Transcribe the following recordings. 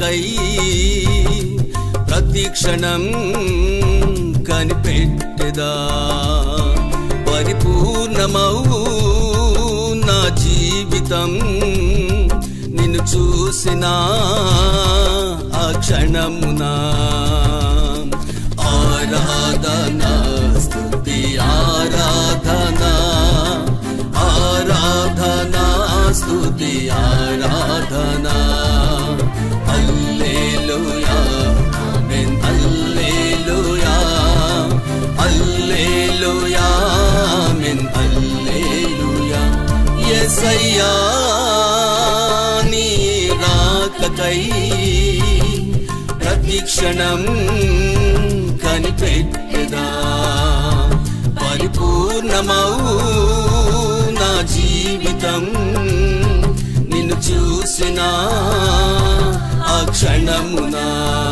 రాకకై ప్రతిక్షణం కనిపెట్టెదా పరిపూర్ణమౌ నా జీవితం నిన్ను చూసిన ఆ క్షణమునా ఆరాధన స్తుతి ఆరాధన ఆరాధన స్తుతి ఆరాధన హల్లెలూయా ఆమేన్ హల్లెలూయా హల్లెలూయా ఆమేన్ హల్లెలూయా యేసయ్యా నీ రాకకై ప్రతిక్షణం కనిపెట్టదా పరిపూర్ణమౌ నా జీవితం నిన్ను చూసిన ఆ క్షణమునా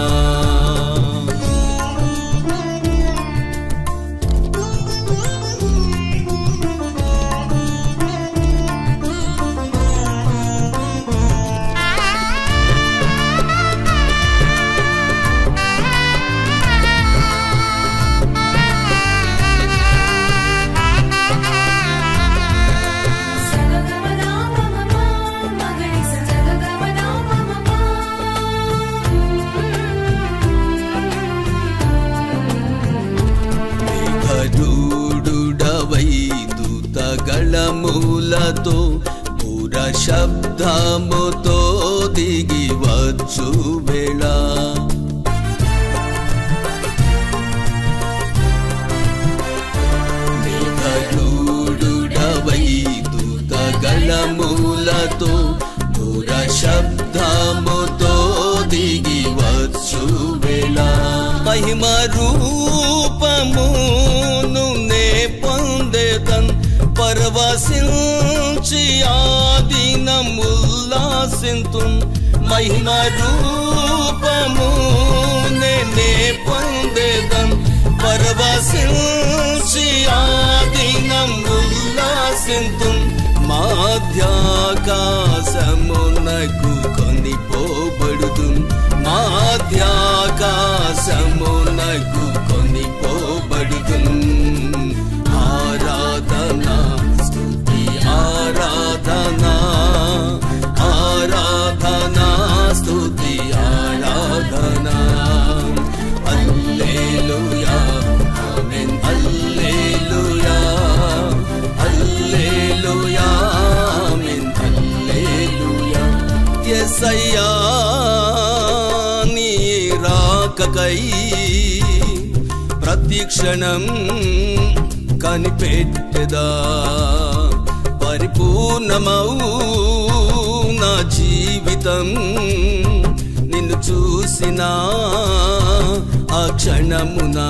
గరుడుడవై దూతగళములతో పుర శబ్దముతో దిగి వచ్చు వేళ గరుడుడవై దూతగళములతో పుర శబ్దముతో దిగి వచ్చు వేళ మహిమ రూపమును నే పొందేదన్ పరవశించి ఆదినం ఉల్లాసింతు మహిమ రూపము నే పొందేదన్ పరవశించి ఆదినం ఉల్లాసింతు మాధ్యాకాశమునకు కొనిపోబడుదు మాధ్యాకాశమునకు కొనిపోబడుదు ఆరాధన స్తుతి ఆరాధన ఆరాధన స్తుతి ఆరాధన హల్లెలూయా ఆమేన్ హల్లెలూయా హల్లెలూయా ఆమేన్ హల్లెలూయా యేసయ్యా నీ రాకకై ప్రతిక్షణం కనిపెట్టెదా పరిపూర్ణమౌ నా జీవితం నిన్ను చూసిన ఆ క్షణమునా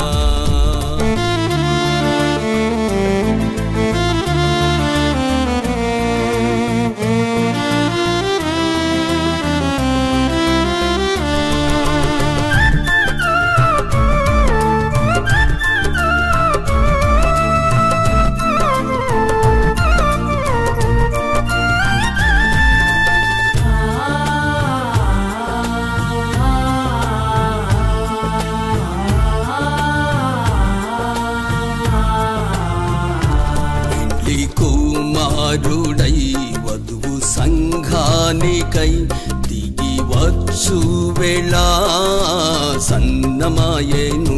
పెండ్లి కుమారుడై వధువు సంఘానికై దిగి వచ్చు వేళ సన్నమాయేను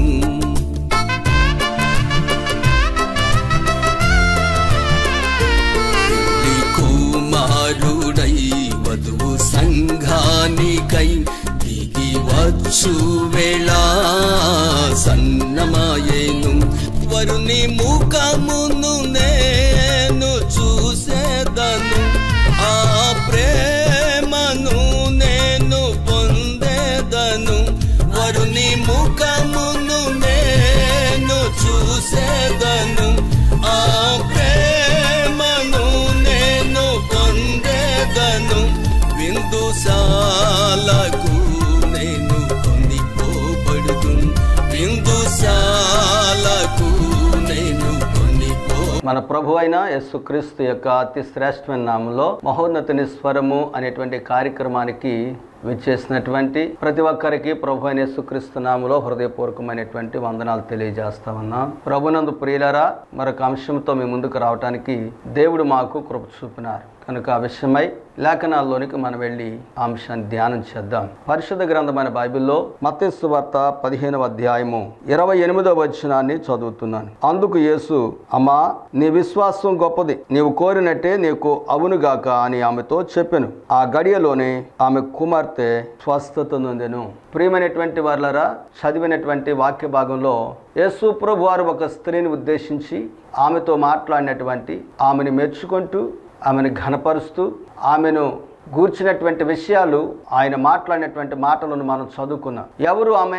పెండ్లి కుమారుడై వధువు సంఘానికై దిగి వచ్చు వేళ సన్నమాయేను వరుని ముఖమును నేను చూసేదను ఆ ప్రేమను నేను పొందేదను వరుని ముఖమును నేను చూసేదను ఆ ప్రేమను నేను పొందేదను విందుశాలకు నేను కొనిపోబడుదు విందుశాలకు నేను కొనిపో మన ప్రభు అయిన యేసుక్రీస్తు యొక్క అతి శ్రేష్టమైన నామంలో మహోన్నతుని స్వరము అనేటువంటి కార్యక్రమానికి విచ్చేసినటువంటి ప్రతి ఒక్కరికి ప్రభు అయిన యేసుక్రీస్తు నామములో హృదయపూర్వకమైనటువంటి వందనాలు తెలియజేస్తా ఉన్నాం ప్రభునందు ప్రియులరా మరొక అంశంతో మీ ముందుకు రావడానికి దేవుడు మాకు కృప చూపినారు కనుక ఆ విషయమై లేఖనాల్లోనికి మనం వెళ్ళి ఆ అంశాన్ని ధ్యానం చేద్దాం పరిశుద్ధ గ్రంథమైన బైబిల్లో మత్తేసు వార్త పదిహేనవ అధ్యాయము ఇరవై ఎనిమిదవ వచనాన్ని చదువుతున్నాను అందుకు యేసు అమ్మా నీ విశ్వాసం గొప్పది నీవు కోరినట్టే నీకు అవునుగాక అని ఆమెతో చెప్పాను ఆ గడియలోనే ఆమె కుమార్తె స్వస్థత నొందెను ప్రియమైనటువంటి వార్లరా చదివినటువంటి వాక్య భాగంలో యేసు ప్రభు వారు ఒక స్త్రీని ఉద్దేశించి ఆమెతో మాట్లాడినటువంటి ఆమెను మెచ్చుకుంటూ ఆమెను ఘనపరుస్తూ ఆమెను గూర్చినటువంటి విషయాలు ఆయన మాట్లాడినటువంటి మాటలను మనం చదువుకున్నాం ఎవరు ఆమె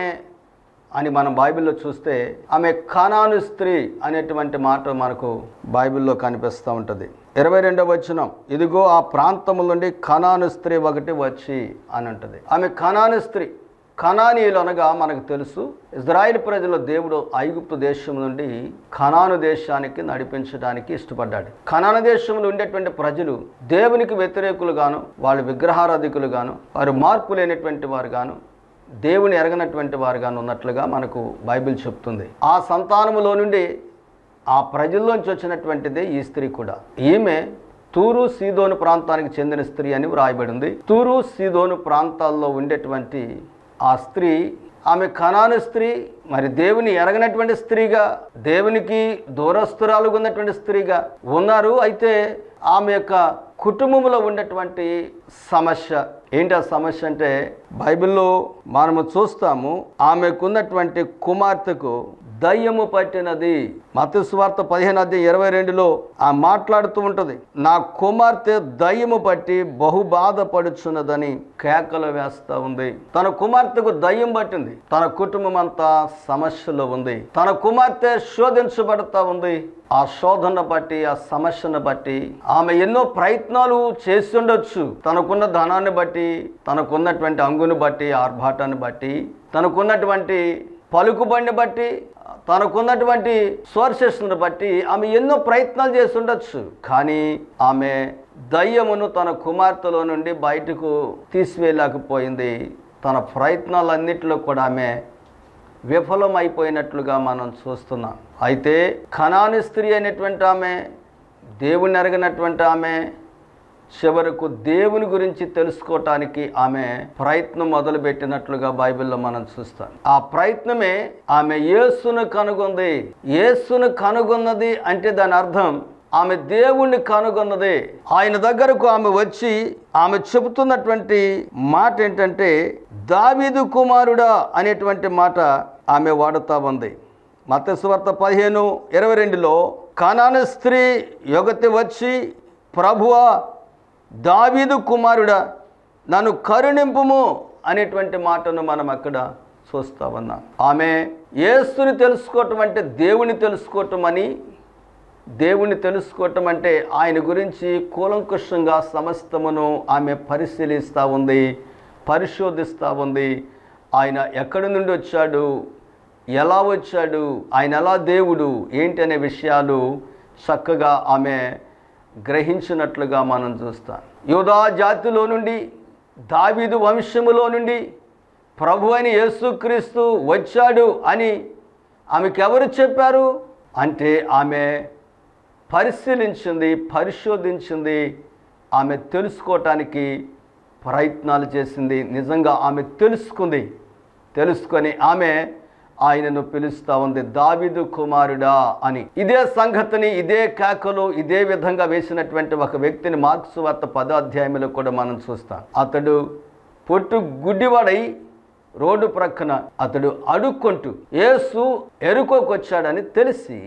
అని మనం బైబిల్లో చూస్తే ఆమె ఖానాను స్త్రీ అనేటువంటి మాట మనకు బైబిల్లో కనిపిస్తూ ఉంటుంది ఇరవై రెండవ వచనం ఇదిగో ఆ ప్రాంతము నుండి ఖనాను స్త్రీ ఒకటి వచ్చి అని ఉంటుంది ఆమె ఖనాను స్త్రీ కణానీయులు అనగా మనకు తెలుసు ఇజ్రాయిల్ ప్రజల దేవుడు ఐగుప్తు దేశం నుండి ఖనాను దేశానికి నడిపించడానికి ఇష్టపడ్డాడు ఖనాను దేశంలో ఉండేటువంటి ప్రజలు దేవునికి వ్యతిరేకులుగాను వాళ్ళు విగ్రహారాధికులు గాను వారు మార్పు లేనటువంటి వారు గాను దేవుని ఎరగనటువంటి వారుగాను ఉన్నట్లుగా మనకు బైబిల్ చెప్తుంది ఆ సంతానములో నుండి ఆ ప్రజల్లోంచి వచ్చినటువంటిదే ఈ స్త్రీ కూడా ఈమె తూరు సీదోను ప్రాంతానికి చెందిన స్త్రీ అని వ్రాయబడింది తూరు సీదోను ప్రాంతాల్లో ఉండేటువంటి ఆ స్త్రీ ఆమె ఖనాను స్త్రీ మరి దేవుని ఎరగనటువంటి స్త్రీగా దేవునికి దూరస్తురాలుగా ఉన్నటువంటి స్త్రీగా ఉన్నారు అయితే ఆమె యొక్క కుటుంబంలో ఉన్నటువంటి సమస్య ఏంటి ఆ సమస్య అంటే బైబిల్లో మనము చూస్తాము ఆమెకున్నటువంటి కుమార్తెకు దయ్యము పట్టినది మత స్వార్థ పదిహేను అధ్యాయం ఇరవై రెండులో ఆ మాట్లాడుతూ ఉంటుంది నా కుమార్తె దయ్యము పట్టి బహు బాధపడుచున్నదని కేకలు వేస్తా ఉంది తన కుమార్తెకు దయ్యం పట్టింది తన కుటుంబం అంతా సమస్యలో ఉంది తన కుమార్తె శోధించబడతా ఉంది ఆ శోధన బట్టి ఆ సమస్యను బట్టి ఆమె ఎన్నో ప్రయత్నాలు చేసి ఉండొచ్చు తనకున్న ధనాన్ని బట్టి తనకున్నటువంటి అంగుని బట్టి ఆర్భాటాన్ని బట్టి తనకున్నటువంటి పలుకుబడిని బట్టి తనకున్నటువంటి సోర్సెస్ను బట్టి ఆమె ఎన్నో ప్రయత్నాలు చేసి ఉండొచ్చు కానీ ఆమె దయ్యమును తన కుమార్తెలో నుండి బయటకు తీసివేయలేకపోయింది తన ప్రయత్నాలన్నింటిలో కూడా ఆమె విఫలమైపోయినట్లుగా మనం చూస్తున్నాం అయితే ఖనాని స్త్రీ అయినటువంటి ఆమె దేవుని ఎరగినటువంటి ఆమె చివరకు దేవుని గురించి తెలుసుకోవటానికి ఆమె ప్రయత్నం మొదలుపెట్టినట్లుగా బైబిల్లో మనం చూస్తాం ఆ ప్రయత్నమే ఆమె యేసును కనుగొంది యేసును కనుగొన్నది అంటే దాని అర్థం ఆమె దేవుణ్ణి కనుగొన్నది ఆయన దగ్గరకు ఆమె వచ్చి ఆమె చెబుతున్నటువంటి మాట ఏంటంటే దావీదు కుమారుడా అనేటువంటి మాట ఆమె వాడుతా ఉంది మత్స్యవార్త పదిహేను ఇరవై రెండులో కానాన స్త్రీ యుగతి వచ్చి ప్రభువా దావీదు కుమారుడా నన్ను కరుణింపుము అనేటువంటి మాటను మనం అక్కడ చూస్తా ఉన్నాం ఆమె యేసుని తెలుసుకోవటం అంటే దేవుని తెలుసుకోవటం అని దేవుని తెలుసుకోవటం అంటే ఆయన గురించి కూలంకుషంగా సమస్తమును ఆమె పరిశీలిస్తూ ఉంది పరిశోధిస్తూ ఉంది ఆయన ఎక్కడి నుండి వచ్చాడు ఎలా వచ్చాడు ఆయన ఎలా దేవుడు ఏంటి అనే విషయాలు చక్కగా ఆమె గ్రహించినట్లుగా మనం చూస్తాం యోధా జాతిలో నుండి దావీదు వంశములో నుండి ప్రభు అని యేసుక్రీస్తు వచ్చాడు అని ఆమెకు ఎవరు చెప్పారు అంటే ఆమె పరిశీలించింది పరిశోధించింది ఆమె తెలుసుకోవటానికి ప్రయత్నాలు చేసింది నిజంగా ఆమె తెలుసుకుంది తెలుసుకొని ఆమె ఆయనను పిలుస్తా ఉంది దావిదు కుమారుడా అని ఇదే సంగతిని ఇదే కేకలు ఇదే విధంగా వేసినటువంటి ఒక వ్యక్తిని మార్క్స్ వార్త పదాధ్యాయంలో కూడా మనం చూస్తాం అతడు పొట్టు గుడ్డివాడై రోడ్డు ప్రక్కన అతడు అడుక్కుంటూ యేసు ఎరుకోకొచ్చాడని తెలిసి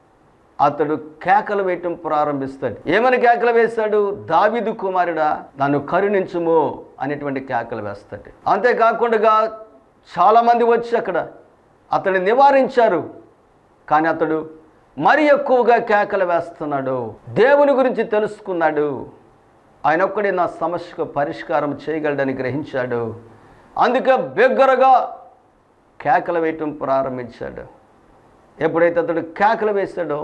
అతడు కేకలు వేయటం ప్రారంభిస్తాడు ఏమని కేకలు వేస్తాడు దావిదు కుమారుడా నన్ను కరుణించుము అనేటువంటి కేకలు వేస్తాడు అంతేకాకుండా చాలామంది వచ్చి అక్కడ అతన్ని నివారించారు కానీ అతడు మరి ఎక్కువగా కేకలు వేస్తున్నాడు దేవుని గురించి తెలుసుకున్నాడు ఆయన ఒక్కడే నా సమస్యకు పరిష్కారం చేయగలడని గ్రహించాడు అందుకే బిగ్గరగా కేకలు వేయటం ప్రారంభించాడు ఎప్పుడైతే అతడు కేకలు వేశాడో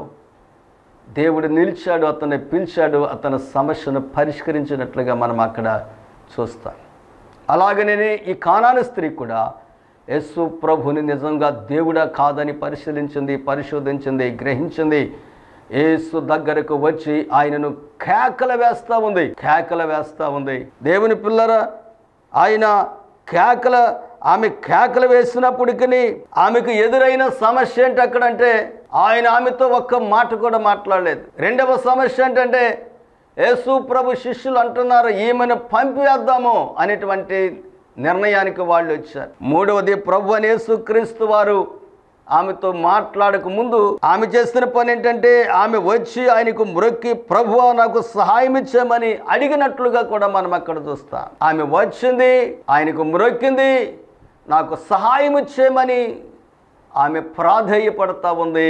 దేవుడు నిలిచాడు అతన్ని పిలిచాడు అతని సమస్యను పరిష్కరించినట్లుగా మనం అక్కడ చూస్తాం అలాగనే ఈ కానాను స్త్రీ కూడా యేసు ప్రభుని నిజంగా దేవుడా కాదని పరిశీలించింది పరిశోధించింది గ్రహించింది యేసు దగ్గరకు వచ్చి ఆయనను కేకల వేస్తా ఉంది కేకల వేస్తా ఉంది దేవుని పిల్లరా ఆయన కేకల ఆమె కేకలు వేసినప్పటికీ ఆమెకు ఎదురైన సమస్య ఏంటి అక్కడంటే ఆయన ఆమెతో ఒక్క మాట కూడా మాట్లాడలేదు రెండవ సమస్య ఏంటంటే యేసు ప్రభు శిష్యులు అంటున్నారు ఈమెను పంపివేద్దాము అనేటువంటి నిర్ణయానికి వాళ్ళు వచ్చారు మూడవది ప్రభు అని యేసుక్రీస్తు వారు ఆమెతో మాట్లాడక ముందు ఆమె చేసిన పని ఏంటంటే ఆమె వచ్చి ఆయనకు మ్రొక్కి ప్రభు నాకు సహాయం ఇచ్చామని అడిగినట్లుగా కూడా మనం అక్కడ చూస్తాం ఆమె వచ్చింది ఆయనకు మ్రొక్కింది నాకు సహాయం ఇచ్చేయమని ఆమె ప్రాధేయపడతా ఉంది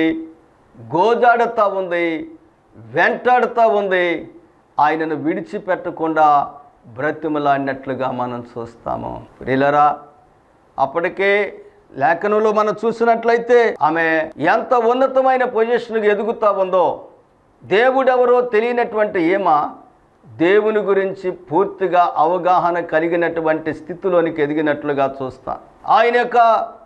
గోజాడుతూ ఉంది వెంటాడుతూ ఉంది ఆయనను విడిచిపెట్టకుండా బ్రతిమలాడినట్లుగా మనం చూస్తాము ప్రియులరా అప్పటికే లేఖనంలో మనం చూసినట్లయితే ఆమె ఎంత ఉన్నతమైన పొజిషన్కి ఎదుగుతా ఉందో దేవుడెవరో తెలియనటువంటి ఏమ దేవుని గురించి పూర్తిగా అవగాహన కలిగినటువంటి స్థితిలోనికి ఎదిగినట్లుగా చూస్తాం ఆయన యొక్క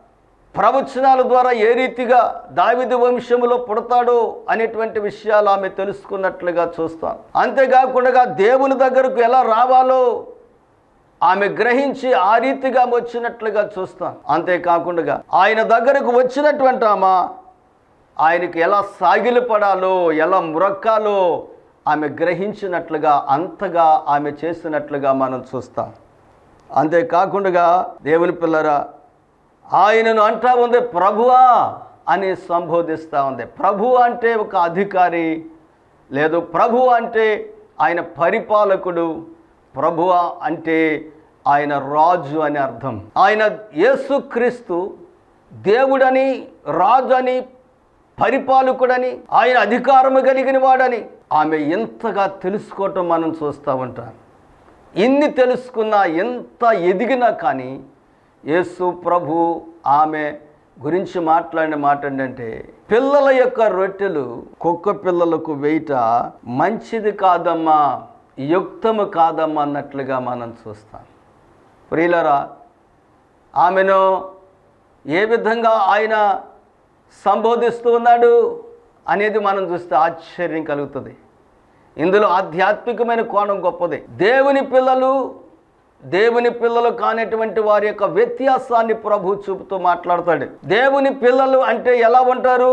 ప్రవచనాల ద్వారా ఏ రీతిగా దావిది వంశములో పుడతాడో అనేటువంటి విషయాలు ఆమె తెలుసుకున్నట్లుగా చూస్తాం అంతేకాకుండా దేవుని దగ్గరకు ఎలా రావాలో ఆమె గ్రహించి ఆ రీతిగా వచ్చినట్లుగా చూస్తాం అంతేకాకుండా ఆయన దగ్గరకు వచ్చినటువంటి ఆమె ఆయనకి ఎలా సాగిలపడాలో ఎలా మురక్కాలో ఆమె గ్రహించినట్లుగా అంతగా ఆమె చేసినట్లుగా మనం చూస్తాం అంతేకాకుండా దేవుని పిల్లరా ఆయనను అంటా ఉంది ప్రభువా అని సంబోధిస్తూ ఉంది ప్రభు అంటే ఒక అధికారి లేదు ప్రభు అంటే ఆయన పరిపాలకుడు ప్రభువ అంటే ఆయన రాజు అని అర్థం ఆయన యేసుక్రీస్తు దేవుడని రాజు అని పరిపాలకుడని ఆయన అధికారము కలిగిన వాడని ఆమె ఎంతగా తెలుసుకోవటం మనం చూస్తూ ఉంటాం ఇన్ని తెలుసుకున్నా ఎంత ఎదిగినా కానీ యేసు ప్రభు ఆమె గురించి మాట్లాడిన మాట ఏంటంటే పిల్లల యొక్క రొట్టెలు కుక్క పిల్లలకు వేయట మంచిది కాదమ్మా యుక్తము కాదమ్మా అన్నట్లుగా మనం చూస్తాం ప్రియులరా ఆమెను ఏ విధంగా ఆయన సంబోధిస్తూ ఉన్నాడు అనేది మనం చూస్తే ఆశ్చర్యం కలుగుతుంది ఇందులో ఆధ్యాత్మికమైన కోణం గొప్పది దేవుని పిల్లలు దేవుని పిల్లలు కానటువంటి వారి యొక్క వ్యత్యాసాన్ని ప్రభు చూపుతూ మాట్లాడతాడు దేవుని పిల్లలు అంటే ఎలా ఉంటారు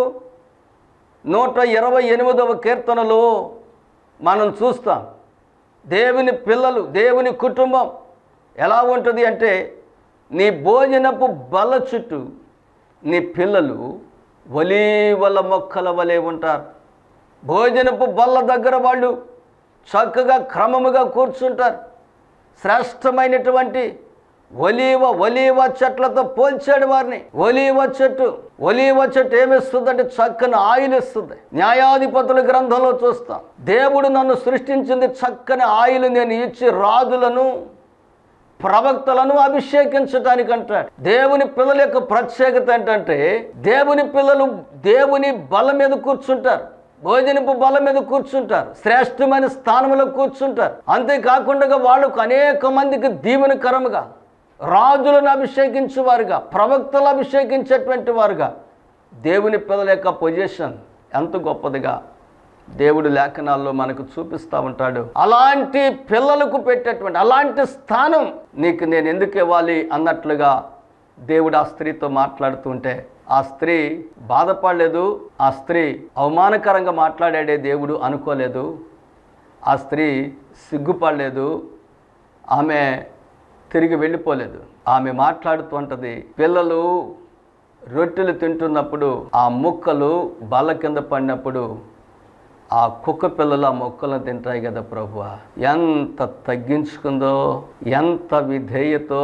నూట ఇరవై ఎనిమిదవ కీర్తనలో మనం చూస్తాం దేవుని పిల్లలు దేవుని కుటుంబం ఎలా ఉంటుంది అంటే నీ భోజనపు బల్ల చుట్టూ నీ పిల్లలు ఒలీవల మొక్కల వలె ఉంటారు భోజనపు బల్ల దగ్గర వాళ్ళు చక్కగా క్రమముగా కూర్చుంటారు శ్రేష్టమైనటువంటి ఒలీవ ఒలీవ చెట్లతో పోల్చాడు వారిని ఒలీవ చెట్టు ఒలీవ చెట్టు ఏమిస్తుందంటే చక్కని ఆయిల్ ఇస్తుంది న్యాయాధిపతుల గ్రంథంలో చూస్తాం దేవుడు నన్ను సృష్టించింది చక్కని ఆయిల్ నేను ఇచ్చి రాజులను ప్రవక్తలను అభిషేకించటానికి అంటాడు దేవుని పిల్లల యొక్క ప్రత్యేకత ఏంటంటే దేవుని పిల్లలు దేవుని బల మీద కూర్చుంటారు భోజనపు బల మీద కూర్చుంటారు శ్రేష్టమైన స్థానంలో కూర్చుంటారు అంతేకాకుండా వాళ్ళకు అనేక మందికి దీవెనకరముగా రాజులను అభిషేకించేవారుగా ప్రవక్తలు అభిషేకించేటువంటి వారుగా దేవుని పిల్లల యొక్క పొజిషన్ ఎంత గొప్పదిగా దేవుడు లేఖనాల్లో మనకు చూపిస్తూ ఉంటాడు అలాంటి పిల్లలకు పెట్టేటువంటి అలాంటి స్థానం నీకు నేను ఎందుకు ఇవ్వాలి అన్నట్లుగా దేవుడు ఆ స్త్రీతో మాట్లాడుతుంటే ఆ స్త్రీ బాధపడలేదు ఆ స్త్రీ అవమానకరంగా మాట్లాడాడే దేవుడు అనుకోలేదు ఆ స్త్రీ సిగ్గుపడలేదు ఆమె తిరిగి వెళ్ళిపోలేదు ఆమె మాట్లాడుతుంటది పిల్లలు రొట్టెలు తింటున్నప్పుడు ఆ ముక్కలు బల్ల కింద పడినప్పుడు ఆ కుక్క పిల్లలు ఆ మొక్కలను తింటాయి కదా ప్రభు ఎంత తగ్గించుకుందో ఎంత విధేయతో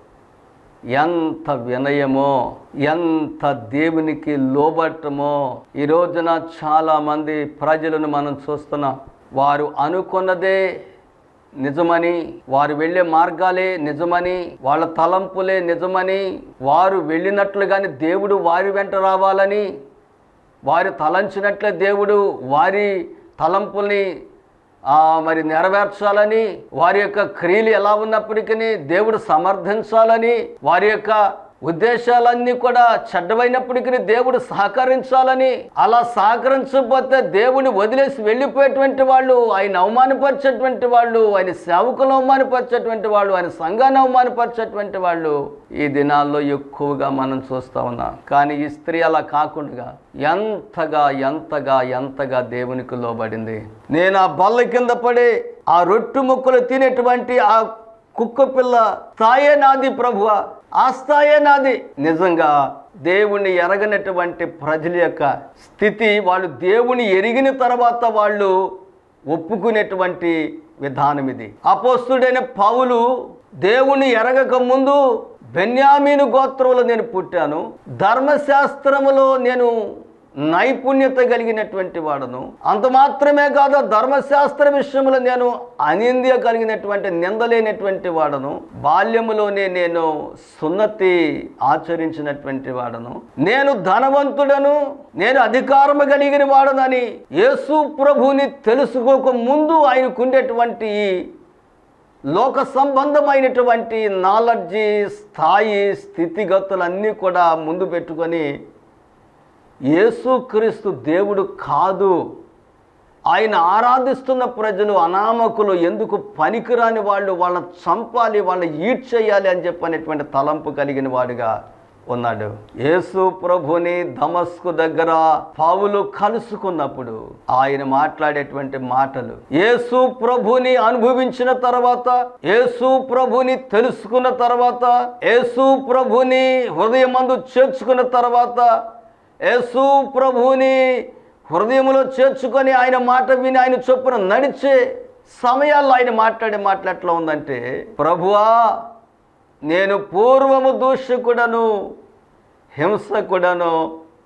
ఎంత వినయమో ఎంత దేవునికి లోబట్టమో ఈ రోజున చాలామంది ప్రజలను మనం చూస్తున్నాం వారు అనుకున్నదే నిజమని వారు వెళ్ళే మార్గాలే నిజమని వాళ్ళ తలంపులే నిజమని వారు వెళ్ళినట్లుగాని దేవుడు వారి వెంట రావాలని వారి తలంచినట్లే దేవుడు వారి తలంపుల్ని ఆ మరి నెరవేర్చాలని వారి యొక్క క్రియలు ఎలా ఉన్నప్పటికీ దేవుడు సమర్థించాలని వారి యొక్క ఉద్దేశాలన్నీ కూడా చెడ్డమైనప్పటికీ దేవుడు సహకరించాలని అలా సహకరించకపోతే దేవుని వదిలేసి వెళ్ళిపోయేటువంటి వాళ్ళు ఆయన అవమానపరిచేటువంటి వాళ్ళు ఆయన సేవకులు అవమానపరిచేటువంటి వాళ్ళు ఆయన సంఘాన్ని అవమానపరిచేటువంటి వాళ్ళు ఈ దినాల్లో ఎక్కువగా మనం చూస్తా ఉన్నాం కానీ ఈ స్త్రీ అలా కాకుండా ఎంతగా ఎంతగా ఎంతగా దేవునికి లోబడింది నేను ఆ బల్ల కింద పడి ఆ రొట్టు ముక్కలు తినేటువంటి ఆ కుక్క పిల్ల స్థాయే నాది ప్రభువ ఆ స్థాయే నాది నిజంగా దేవుణ్ణి ఎరగనటువంటి ప్రజల యొక్క స్థితి వాళ్ళు దేవుని ఎరిగిన తర్వాత వాళ్ళు ఒప్పుకునేటువంటి విధానం ఇది అపోస్తుడైన పౌలు దేవుణ్ణి ఎరగక ముందు బెన్యామీను గోత్రంలో నేను పుట్టాను ధర్మశాస్త్రములో నేను నైపుణ్యత కలిగినటువంటి వాడను అంత మాత్రమే కాదు ధర్మశాస్త్ర విషయంలో నేను అనింద్య కలిగినటువంటి నిందలేనటువంటి వాడను బాల్యములోనే నేను సున్నతి ఆచరించినటువంటి వాడను నేను ధనవంతుడను నేను అధికారము కలిగిన వాడనని యేసు ప్రభుని తెలుసుకోక ముందు ఆయనకుండేటువంటి ఈ లోక సంబంధమైనటువంటి నాలెడ్జి స్థాయి స్థితిగతులన్నీ కూడా ముందు పెట్టుకొని యేసుక్రీస్తు దేవుడు కాదు ఆయన ఆరాధిస్తున్న ప్రజలు అనామకులు ఎందుకు పనికిరాని వాళ్ళు వాళ్ళని చంపాలి వాళ్ళని ఈడ్ చేయాలి అని చెప్పనేటువంటి తలంపు కలిగిన వాడుగా ఉన్నాడు యేసు ప్రభుని దమస్కు దగ్గర పావులు కలుసుకున్నప్పుడు ఆయన మాట్లాడేటువంటి మాటలు యేసు ప్రభుని అనుభవించిన తర్వాత యేసు ప్రభుని తెలుసుకున్న తర్వాత యేసు ప్రభుని హృదయమందు చేర్చుకున్న తర్వాత యేసు ప్రభువుని హృదయంలో చేర్చుకొని ఆయన మాట విని ఆయన చొప్పున నడిచే సమయాల్లో ఆయన మాట్లాడే మాట ఎట్లా ఉందంటే ప్రభువా నేను పూర్వము దూషకుడను హింసకుడను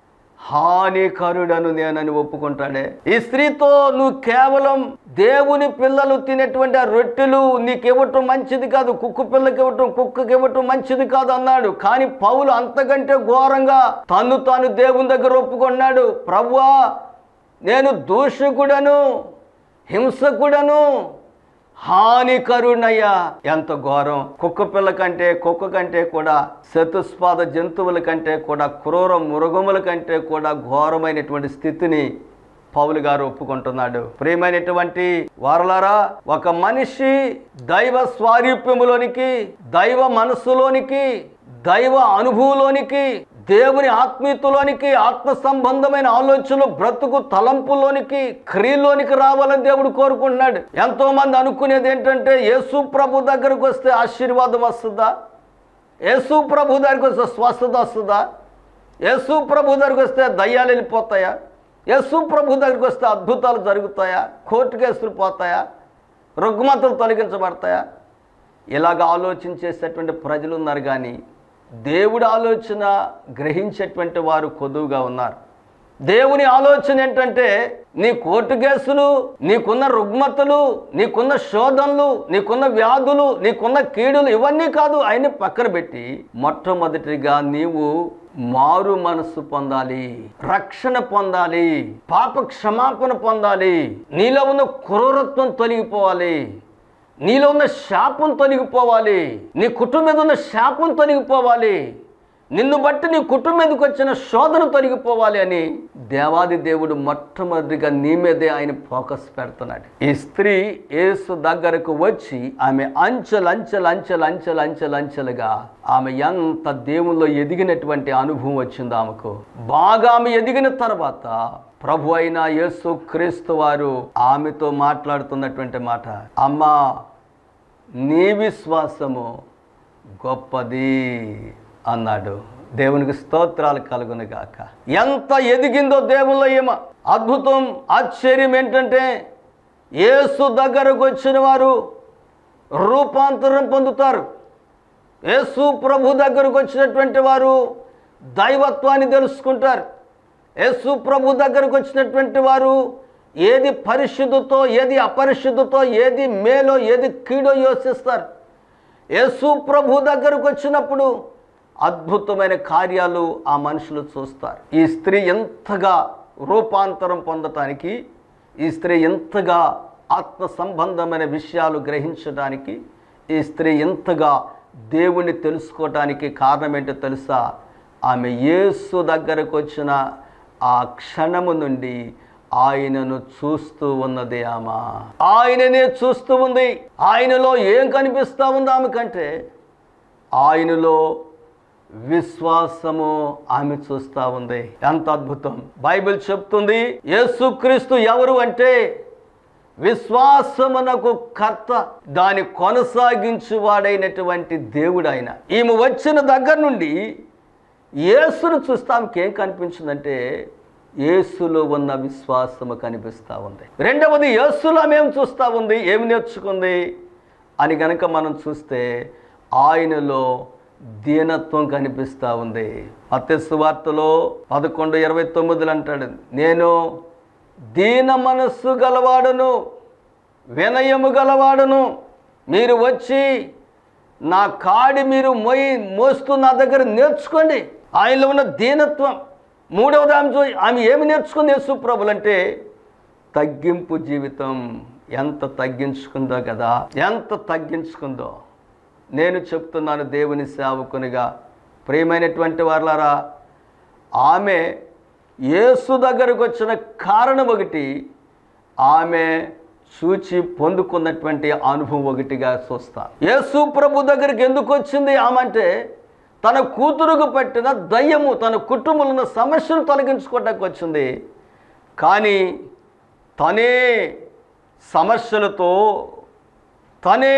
హానికరుడను నేనని ఒప్పుకుంటాడే ఈ స్త్రీతో నువ్వు కేవలం దేవుని పిల్లలు తినేటువంటి ఆ రొట్టెలు నీకు ఇవ్వటం మంచిది కాదు కుక్క పిల్లకి ఇవ్వటం కుక్కకి ఇవ్వటం మంచిది కాదు అన్నాడు కానీ పౌలు అంతకంటే ఘోరంగా తను తాను దేవుని దగ్గర ఒప్పుకున్నాడు ప్రభువా నేను దూషకుడను హింసకుడను హానికరుణయ్యా ఎంత ఘోరం కుక్క పిల్ల కంటే కుక్క కంటే కూడా చతుస్పాద జంతువుల కంటే కూడా క్రూర మృగముల కంటే కూడా ఘోరమైనటువంటి స్థితిని పౌలు గారు ఒప్పుకుంటున్నాడు ప్రియమైనటువంటి వారలారా ఒక మనిషి దైవ స్వారూప్యములోనికి దైవ మనస్సులోనికి దైవ అనుభవంలోనికి దేవుని ఆత్మీయతలోనికి ఆత్మ సంబంధమైన ఆలోచనలు బ్రతుకు తలంపులోనికి క్రియలోనికి రావాలని దేవుడు కోరుకుంటున్నాడు ఎంతో మంది అనుకునేది ఏంటంటే యేసు ప్రభు దగ్గరకు వస్తే ఆశీర్వాదం వస్తుందా యేసు ప్రభు దగ్గరికి వస్తే స్వస్థత వస్తుందా యేసు ప్రభు దగ్గరికి వస్తే దయ్యాలు వెళ్ళిపోతాయా యేసు ప్రభు దగ్గరికి వస్తే అద్భుతాలు జరుగుతాయా కోర్టు కేసులు పోతాయా రుగ్మతలు తొలగించబడతాయా ఇలాగ ఆలోచించేసేటువంటి ప్రజలు ఉన్నారు కానీ దేవుడి ఆలోచన గ్రహించేటువంటి వారు కొదువుగా ఉన్నారు దేవుని ఆలోచన ఏంటంటే నీ కోర్టు కేసులు నీకున్న రుగ్మతలు నీకున్న శోధనలు నీకున్న వ్యాధులు నీకున్న కీడులు ఇవన్నీ కాదు ఆయన పక్కన పెట్టి మొట్టమొదటిగా నీవు మారు మనస్సు పొందాలి రక్షణ పొందాలి పాప క్షమాపణ పొందాలి నీలో ఉన్న క్రూరత్వం తొలగిపోవాలి నీలో ఉన్న శాపం తొలగిపోవాలి నీ కుటుంబం మీద ఉన్న శాపం తొలగిపోవాలి నిన్ను బట్టి నీ కుటుంబం మీదకి వచ్చిన శోధన తొలగిపోవాలి అని దేవాది దేవుడు మొట్టమొదటిగా నీ మీదే ఆయన ఫోకస్ పెడుతున్నాడు ఈ స్త్రీ యేసు దగ్గరకు వచ్చి ఆమె అంచెలు అంచెలు అంచెలు అంచెలు అంచెలు అంచెలుగా ఆమె ఎంత దేవుల్లో ఎదిగినటువంటి అనుభవం వచ్చింది ఆమెకు బాగా ఆమె ఎదిగిన తర్వాత ప్రభు అయిన యేసు క్రీస్తు వారు ఆమెతో మాట్లాడుతున్నటువంటి మాట అమ్మా నీ విశ్వాసము గొప్పది అన్నాడు దేవునికి స్తోత్రాలు కలుగును గాక ఎంత ఎదిగిందో దేవుల్లో ఏమ అద్భుతం ఆశ్చర్యం ఏంటంటే యేసు దగ్గరకు వచ్చిన వారు రూపాంతరం పొందుతారు యేసు ప్రభు దగ్గరకు వచ్చినటువంటి వారు దైవత్వాన్ని తెలుసుకుంటారు యేసు ప్రభు దగ్గరకు వచ్చినటువంటి వారు ఏది పరిశుద్ధతో ఏది అపరిశుద్ధతో ఏది మేలో ఏది కీడో యోచిస్తారు యేసు ప్రభు దగ్గరకు వచ్చినప్పుడు అద్భుతమైన కార్యాలు ఆ మనుషులు చూస్తారు ఈ స్త్రీ ఎంతగా రూపాంతరం పొందటానికి ఈ స్త్రీ ఎంతగా ఆత్మ సంబంధమైన విషయాలు గ్రహించడానికి ఈ స్త్రీ ఎంతగా దేవుణ్ణి తెలుసుకోవటానికి కారణం ఏంటో తెలుసా ఆమె యేసు దగ్గరకు వచ్చిన ఆ క్షణము నుండి ఆయనను చూస్తూ ఉన్నది ఆమె ఆయననే చూస్తూ ఉంది ఆయనలో ఏం కనిపిస్తూ ఉంది ఆమె కంటే ఆయనలో విశ్వాసము ఆమె చూస్తూ ఉంది ఎంత అద్భుతం బైబిల్ చెప్తుంది యేసుక్రీస్తు ఎవరు అంటే విశ్వాసమునకు కర్త దాని కొనసాగించువాడైనటువంటి దేవుడు ఆయన ఈమె వచ్చిన దగ్గర నుండి యేసును చూస్తే ఆమెకి ఏం కనిపించిందంటే యేసులో ఉన్న విశ్వాసము కనిపిస్తూ ఉంది రెండవది యేసులో మేము చూస్తూ ఉంది ఏమి నేర్చుకుంది అని గనక మనం చూస్తే ఆయనలో దీనత్వం కనిపిస్తూ ఉంది అత్యస్సు వార్తలో పదకొండు ఇరవై తొమ్మిదిలో అంటాడు నేను దీన మనస్సు గలవాడును వినయము గలవాడును మీరు వచ్చి నా కాడి మీరు మోయి మోస్తూ నా దగ్గర నేర్చుకోండి ఆయనలో ఉన్న దీనత్వం మూడవది ఆమె చూ- ఆమె ఏమి నేర్చుకుంది యేసుప్రభులు అంటే తగ్గింపు జీవితం ఎంత తగ్గించుకుందో కదా ఎంత తగ్గించుకుందో నేను చెప్తున్నాను దేవుని సేవకునిగా ప్రియమైనటువంటి వాళ్ళారా ఆమె యేసు దగ్గరకు వచ్చిన కారణం ఒకటి ఆమె చూచి పొందుకున్నటువంటి అనుభవం ఒకటిగా చూస్తా యేసు ప్రభు దగ్గరికి ఎందుకు వచ్చింది ఆమె అంటే తన కూతురుకు పట్టిన దయ్యము తన కుటుంబంలో ఉన్న సమస్యను తొలగించుకోవడానికి వచ్చింది కానీ తనే సమస్యలతో తనే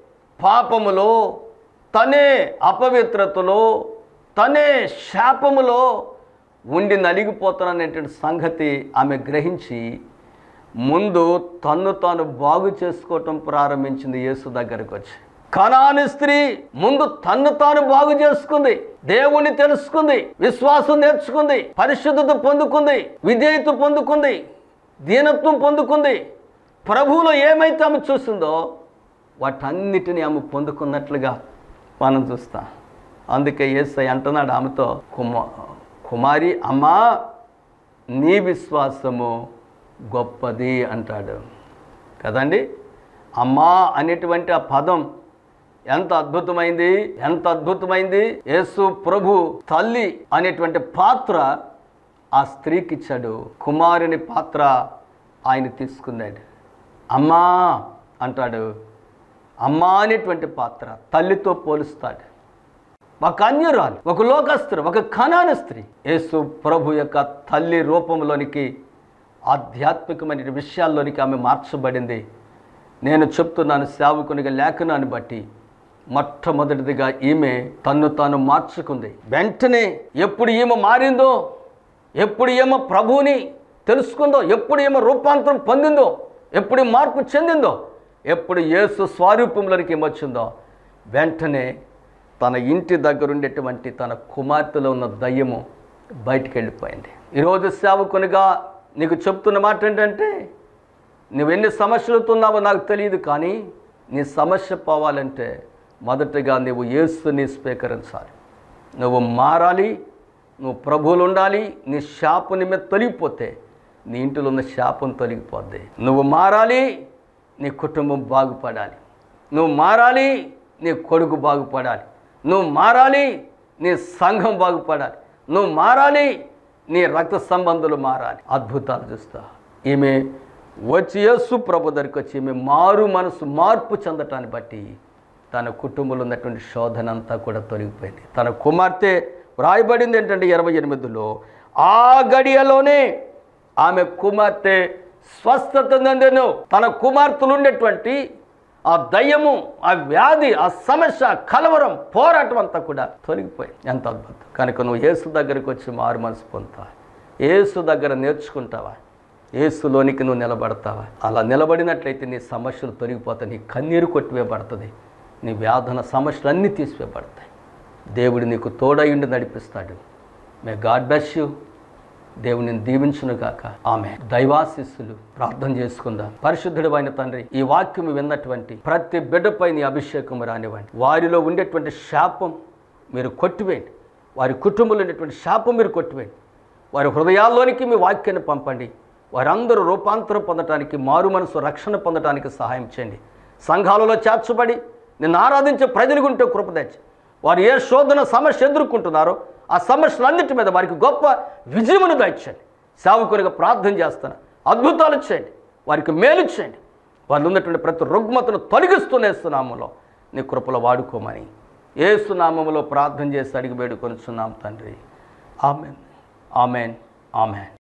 పాపములో తనే అపవిత్రతలో తనే శాపములో ఉండి నలిగిపోతాననేటువంటి సంగతి ఆమె గ్రహించి ముందు తన్ను తాను బాగు చేసుకోవటం ప్రారంభించింది యేసు దగ్గరకు వచ్చి కనాని స్త్రీ ముందు తన్ను తాను బాగు చేసుకుంది దేవుణ్ణి తెలుసుకుంది విశ్వాసం నేర్చుకుంది పరిశుద్ధత పొందుకుంది విధేయత పొందుకుంది దీనత్వం పొందుకుంది ప్రభువులో ఏమైతే ఆమె చూసిందో వాటన్నిటిని ఆమె పొందుకున్నట్లుగా మనం చూస్తాం అందుకే ఏసై అంటున్నాడు ఆమెతో కుమ కుమారి అమ్మా నీ విశ్వాసము గొప్పది అంటాడు కదండి అమ్మా అనేటువంటి ఆ పదం ఎంత అద్భుతమైంది ఎంత అద్భుతమైంది యేసు ప్రభు తల్లి అనేటువంటి పాత్ర ఆ స్త్రీకి ఇచ్చాడు కుమారుని పాత్ర ఆయన తీసుకున్నాడు అమ్మా అంటాడు అమ్మా అనేటువంటి పాత్ర తల్లితో పోలుస్తాడు ఒక అన్యురాలు ఒక లోకస్త్రి ఒక ఖనాన స్త్రీ యేసు ప్రభు యొక్క తల్లి రూపంలోనికి ఆధ్యాత్మికమైన విషయాల్లోనికి ఆమె మార్చబడింది నేను చెప్తున్నాను సేవకునిగా లేఖనాన్ని బట్టి మొట్టమొదటిదిగా ఈమె తన్ను తాను మార్చుకుంది వెంటనే ఎప్పుడు ఈమె మారిందో ఎప్పుడు ఈమె ప్రభువుని తెలుసుకుందో ఎప్పుడు ఈమె రూపాంతరం పొందిందో ఎప్పుడు ఈ మార్పు చెందిందో ఎప్పుడు యేసు స్వరూపంలోనికి ఈమె వచ్చిందో వెంటనే తన ఇంటి దగ్గర ఉండేటువంటి తన కుమార్తెలో ఉన్న దయ్యము బయటికి వెళ్ళిపోయింది ఈరోజు సేవకునిగా నీకు చెప్తున్న మాట ఏంటంటే నువ్వు ఎన్ని సమస్యలతో ఉన్నావో నాకు తెలియదు కానీ నీ సమస్య పోవాలంటే మొదటగా నువ్వు యేసుని స్వీకరించాలి నువ్వు మారాలి నువ్వు ప్రభువులు ఉండాలి నీ శాపం నీ మీద తొలగిపోతే నీ ఇంటిలో ఉన్న శాపం తొలగిపోద్ది నువ్వు మారాలి నీ కుటుంబం బాగుపడాలి నువ్వు మారాలి నీ కొడుకు బాగుపడాలి నువ్వు మారాలి నీ సంఘం బాగుపడాలి నువ్వు మారాలి నీ రక్త సంబంధులు మారాలి అద్భుతాలు చూస్తా ఈమె వచ్చి యేసు ప్రభు దగ్గరికి వచ్చి ఈమె మారు మనసు మార్పు చెందటాన్ని బట్టి తన కుటుంబంలో ఉన్నటువంటి శోధన అంతా కూడా తొలగిపోయింది తన కుమార్తె వ్రాయబడింది ఏంటంటే ఇరవై ఎనిమిదిలో ఆ గడియలోనే ఆమె కుమార్తె స్వస్థత నందెను తన కుమార్తెలు ఉండేటువంటి ఆ దయ్యము ఆ వ్యాధి ఆ సమస్య కలవరం పోరాటం అంతా కూడా తొలగిపోయింది ఎంత అద్భుతం కనుక నువ్వు యేసు దగ్గరికి వచ్చి మారు మనసు పొందుతావా యేసు దగ్గర నేర్చుకుంటావా యేసులోనికి నువ్వు నిలబడతావా అలా నిలబడినట్లయితే నీ సమస్యలు తొలగిపోతాయి నీ కన్నీరు కొట్టివేయబడుతుంది నీ వ్యాధన సమస్యలు అన్నీ తీసివేయబడతాయి దేవుడు నీకు తోడయుండి నడిపిస్తాడు మే గాడ్ బ్లెస్ యూ దేవుని దీవించును గాక ఆమె దైవాశిస్సులు ప్రార్థన చేసుకుందాం పరిశుద్ధుడు అయిన తండ్రి ఈ వాక్యం విన్నటువంటి ప్రతి బిడ్డపై నీ అభిషేకం రానివ్వండి వారిలో ఉండేటువంటి శాపం మీరు కొట్టివేయండి వారి కుటుంబంలో ఉండేటువంటి శాపం మీరు కొట్టివేయండి వారి హృదయాల్లోనికి మీ వాక్యాన్ని పంపండి వారందరూ రూపాంతరం పొందటానికి మారు మనసు రక్షణ పొందటానికి సహాయం చేయండి సంఘాలలో చేర్చబడి నిన్ను ఆరాధించే ప్రజలు ఉంటే కృప తెచ్చి వారు ఏ శోధన సమస్య ఎదుర్కొంటున్నారో ఆ సమస్యలన్నిటి మీద వారికి గొప్ప విజయమును దయచేయండి సేవకునిగా ప్రార్థన చేస్తాను అద్భుతాలు చేయండి వారికి మేలు చేయండి వాళ్ళు ఉన్నటువంటి ప్రతి రుగ్మతను తొలగిస్తూనేస్తున్నాములో నీ కృపలో వాడుకోమని ఏసునామములో ప్రార్థన చేసి అడిగి వేడుకొనిచున్నాం తండ్రి ఆమెన్ ఆమెన్ ఆమెన్